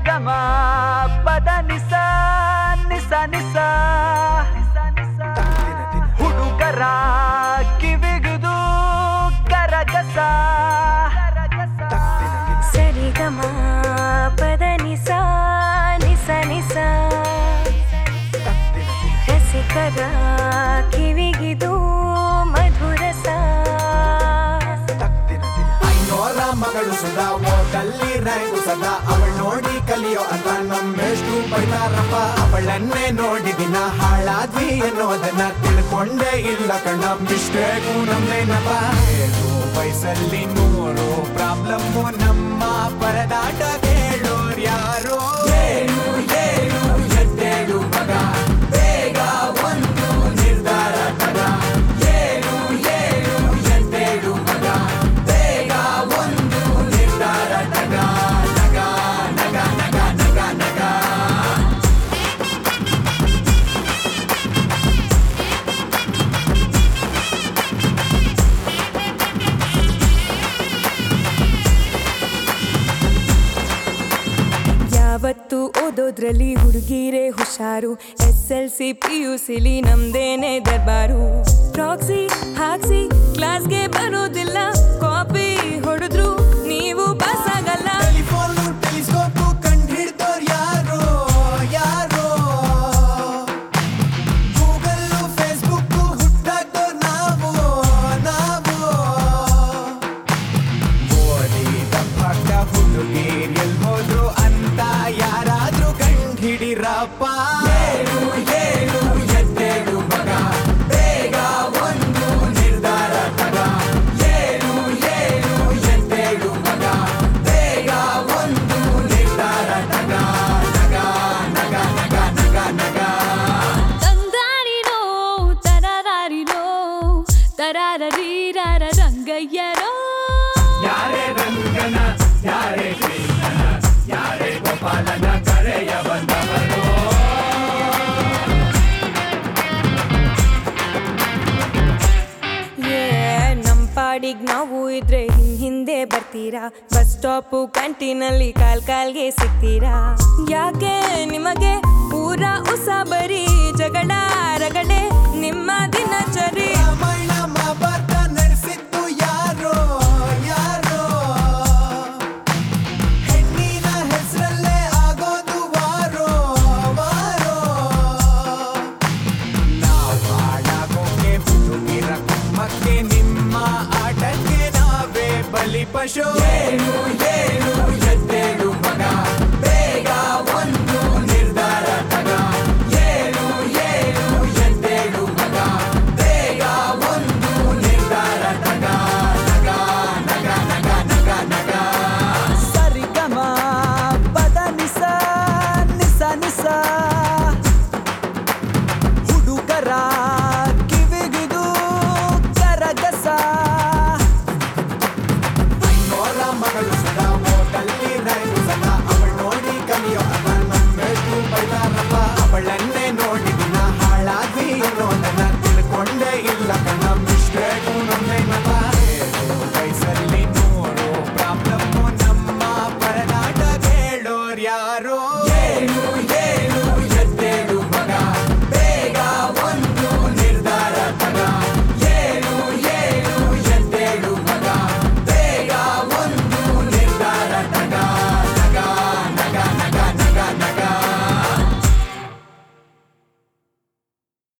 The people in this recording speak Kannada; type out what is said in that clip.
ಗಮ ಪದ ನಿಸ ನಿಸ ನಿಸ ಹುಡುಗರ ಕಿವಿಗುದು ಕರಗಸ ಸರಿಗಮ ಪದ ನಿಸ ನಿಸ ನಿಸ ರಸಿಕರ ಕಿವಿಗಿದು ಮಧುರಸ ಐನೋರ ಮಗಳು ಸುಧಾ ಓಟಲ್ಲಿ ರ್ಯಾಂಕು ಸದಾ ಅವಳ್ ನೋಡಿ ಕಲಿಯೋ ಅಂತ ನಮ್ಮೆಷ್ಟು ಬೈತಾರಪ್ಪ ಅವಳನ್ನೇ ನೋಡಿ ದಿನ ಹಾಳಾದ್ವಿ ಅನ್ನೋದನ್ನ ತಿಳ್ಕೊಂಡೇ ಇಲ್ಲ ಕಣ್ಣ ಮಿಸ್ಟೇಕು ನಮ್ದೇನಪ್ಪ ಏಳು ವಯಸ್ಸಲ್ಲಿ ನೂರು ಪ್ರಾಬ್ಲಮ್ಮು ನಮ್ಮ ಪರದಾಟ ಕೇಳೋರ್ ಯಾರೋ ಏಳು ಏಳು ಎದ್ದೇಳು ಮಗ ಬೇಗ ಒಂದು ನಿರ್ಧಾರ ತಗ ಏಳು ಏಳು ಎದ್ದೇಳು ಮಗ ಬೇಗ ಒಂದು ನಿರ್ಧಾರ ತಗ ನಗ ನಗ ನಗ ನಗ ನಗ ಯಾವತ್ತು ಓದೋದ್ರಲ್ಲಿ ಹುಡುಗಿರೇ ಹುಷಾರು S L C P U ಸಿಲಿ ನಮ್ದೇನೆ ದರ್ಬಾರು ಪ್ರಾಕ್ಸಿ ಹಾಕ್ಸಿ ಕ್ಲಾಸ್ಗೆ ಬರೋದಿಲ್ಲ ಕಾಪಿ ಹೊಡೆದ್ರು ನೀವು ಪಾಸ್ ಆಗಲ್ಲ ಟೆಲಿಫೋನು ಟೆಲಿಸ್ಕೋಪು ಕಂಡು ಹಿಡ್ದೋರ್ ಯಾರೋ ಯಾರೋ ಗೂಗಲ್ಲು ಫೇಸ್ಬುಕ್ಕು ಹುಟ್ಟಾಕ್ದೋರ್ ನಾವು ನಾವು ಓದಿದ ಪಕ್ಕ ಹುಡುಗೀರ್ ಎಲ್ ಹೋದ್ರು ಅಂತ ಯಾರಾದ್ರೂ ಕಂಡು ಹಿಡಿರಪ್ಪ ಏಳು ಏಳು ಎದ್ದೇಳು ಮಗ ಬೇಗ ಒಂದು ನಿರ್ಧಾರ ತಗ ಏಳು ಏಳು ಎದ್ದೇಳು ಮಗ ಬೇಗ ಒಂದು ನಿರ್ಧಾರ ತಗ ನಗ ನಗ ನಗ ನಗ ನಗ ತಂದಾರಿನೋ ತರಾರಿನೋ ತರಾರೀರಾರ ರಂಗಯ್ಯರೋ ಯಾರೇ ರಂಗನ ಯಾರೇ ಕೃಷ್ಣನ ಯಾರೇ ಗೋಪಾಲನ ಕರೆಯ ಬಂದವರು ಏ ನಮ್ ಪಾಡಿಗ್ ನಾವು ಇದ್ರೆ ಹಿಂದ್ ಹಿಂದೆ ಬರ್ತೀರಾ ಬಸ್ ಸ್ಟಾಪು ಕ್ಯಾಂಟೀನಲ್ಲಿ ಕಾಲ್ ಕಾಲ್ಗೆ ಸಿಗ್ತೀರಾ ಯಾಕೆ ನಿಮಗೆ ಊರ ಉಸಾಬರಿ ಜಗಳ ರಗಡೆ ನಿಮ್ಮ ದಿನಚರಿ ರಾಮಾಯಣ ಮಹಾಭಾರತ ನಡೆಸಿದ್ದು ಯಾರೋ ಯಾರೋ ಹೆಣ್ಣಿನ ಹೆಸರಲ್ಲೇ ಆಗೋದು ವಾರೋ ವಾರೋ ನಾವು ಹಾಳಾಗೋಕೆ ಹುಡುಗಿರ ಕುಮ್ಮಕ್ಕೆ ನಿಮ್ಮ ಆಟಕ್ಕೆ ನಾವೇ ಬಲಿ ಪಶು ಏನು ಏನು